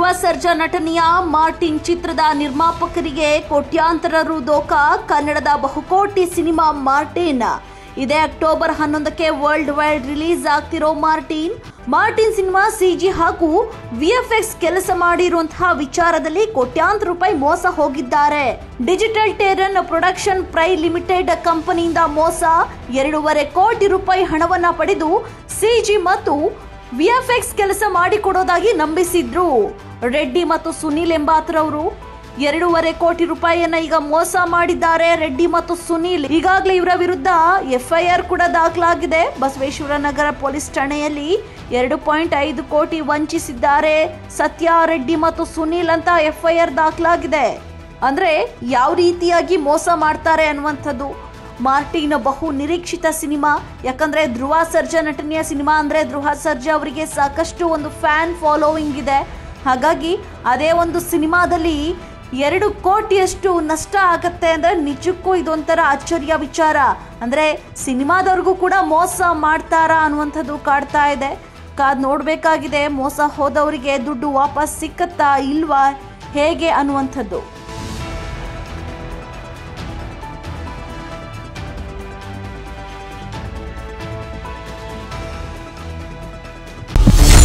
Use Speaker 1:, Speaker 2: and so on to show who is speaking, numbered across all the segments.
Speaker 1: ಧ್ರುವ ಸರ್ಜಾ ನಟನೆಯ ಮಾರ್ಟಿನ್ ಚಿತ್ರದ ನಿರ್ಮಾಪಕರಿಗೆ ಕೋಟ್ಯಾಂತರ ರು ದೋಖ ಕನ್ನಡದ ಬಹುಕೋಟಿ ಸಿನಿಮಾ ಮಾರ್ಟಿನ್ ಇದೇ ಅಕ್ಟೋಬರ್ ಹನ್ನೊಂದಕ್ಕೆ ವರ್ಲ್ಡ್ ವೈಡ್ ರಿಲೀಸ್ ಆಗ್ತಿರೋ ಮಾರ್ಟಿನ್ ಮಾರ್ಟಿನ್ ಸಿನಿಮಾ ಸಿಜಿ ಹಾಗೂ ವಿಎಫ್ಎಕ್ಸ್ ಕೆಲಸ ಮಾಡಿರುವಂತಹ ವಿಚಾರದಲ್ಲಿ ಕೋಟ್ಯಾಂತರ ರೂಪಾಯಿ ಮೋಸ ಹೋಗಿದ್ದಾರೆ ಡಿಜಿಟಲ್ ಟೇರನ್ ಪ್ರೊಡಕ್ಷನ್ ಪ್ರೈ ಲಿಮಿಟೆಡ್ ಕಂಪನಿಯಿಂದ ಮೋಸ ಎರಡೂವರೆ ಕೋಟಿ ರೂಪಾಯಿ ಹಣವನ್ನ ಪಡೆದು ಸಿಜಿ ಮತ್ತು ವಿಎಫ್ಎಕ್ಸ್ ಕೆಲಸ ಮಾಡಿಕೊಡೋದಾಗಿ ನಂಬಿಸಿದ್ರು ರೆಡ್ಡಿ ಮತ್ತು ಸುನೀಲ್ ಎಂಬಾತರವರು ಎರಡೂವರೆ ಕೋಟಿ ರೂಪಾಯಿಯನ್ನ ಈಗ ಮೋಸ ಮಾಡಿದ್ದಾರೆ ರೆಡ್ಡಿ ಮತ್ತು ಸುನೀಲ್ ಈಗಾಗಲೇ ಇವರ ವಿರುದ್ಧ ಎಫ್ಐಆರ್ ಕೂಡ ದಾಖಲಾಗಿದೆ ಬಸವೇಶ್ವರ ನಗರ ಪೊಲೀಸ್ ಠಾಣೆಯಲ್ಲಿ ಎರಡು ಪಾಯಿಂಟ್ ಐದು ಕೋಟಿ ವಂಚಿಸಿದ್ದಾರೆ ಸತ್ಯ ರೆಡ್ಡಿ ಮತ್ತು ಸುನೀಲ್ ಅಂತ ಎಫ್ಐಆರ್ ದಾಖಲಾಗಿದೆ ಅಂದ್ರೆ ಯಾವ ರೀತಿಯಾಗಿ ಮೋಸ ಮಾಡ್ತಾರೆ ಅನ್ನುವಂಥದ್ದು ಮಾರ್ಟಿನ್ ಬಹು ನಿರೀಕ್ಷಿತ ಸಿನಿಮಾ ಯಾಕಂದ್ರೆ ಧ್ರುವ ಸರ್ಜಾ ನಟನೆಯ ಸಿನಿಮಾ ಅಂದ್ರೆ ಧ್ರುವ ಸರ್ಜಾ ಅವರಿಗೆ ಸಾಕಷ್ಟು ಒಂದು ಫ್ಯಾನ್ ಫಾಲೋವಿಂಗ್ ಇದೆ ಹಾಗಾಗಿ ಅದೇ ಒಂದು ಸಿನಿಮಾದಲ್ಲಿ ಎರಡು ಕೋಟಿಯಷ್ಟು ನಷ್ಟ ಆಗತ್ತೆ ಅಂದ್ರೆ ನಿಜಕ್ಕೂ ಇದೊಂಥರ ಅಚ್ಚರಿಯ ವಿಚಾರ ಅಂದ್ರೆ ಸಿನಿಮಾದವ್ರಿಗೂ ಕೂಡ ಮೋಸ ಮಾಡ್ತಾರಾ ಅನ್ನುವಂಥದ್ದು ಕಾಡ್ತಾ ಇದೆ ಕಾದ್ ನೋಡ್ಬೇಕಾಗಿದೆ ಮೋಸ ಹೋದವರಿಗೆ ದುಡ್ಡು ವಾಪಸ್ ಸಿಕ್ಕತ್ತಾ ಇಲ್ವಾ ಹೇಗೆ ಅನ್ನುವಂಥದ್ದು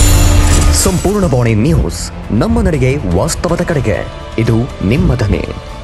Speaker 2: ಸಂಪೂರ್ಣ ಬಾಣಿ ನ್ಯೂಸ್ ನಮ್ಮ ನಡೆಗೆ ವಾಸ್ತವದ ಕಡೆಗೆ ಇದು ನಿಮ್ಮ ಧ್ವನಿ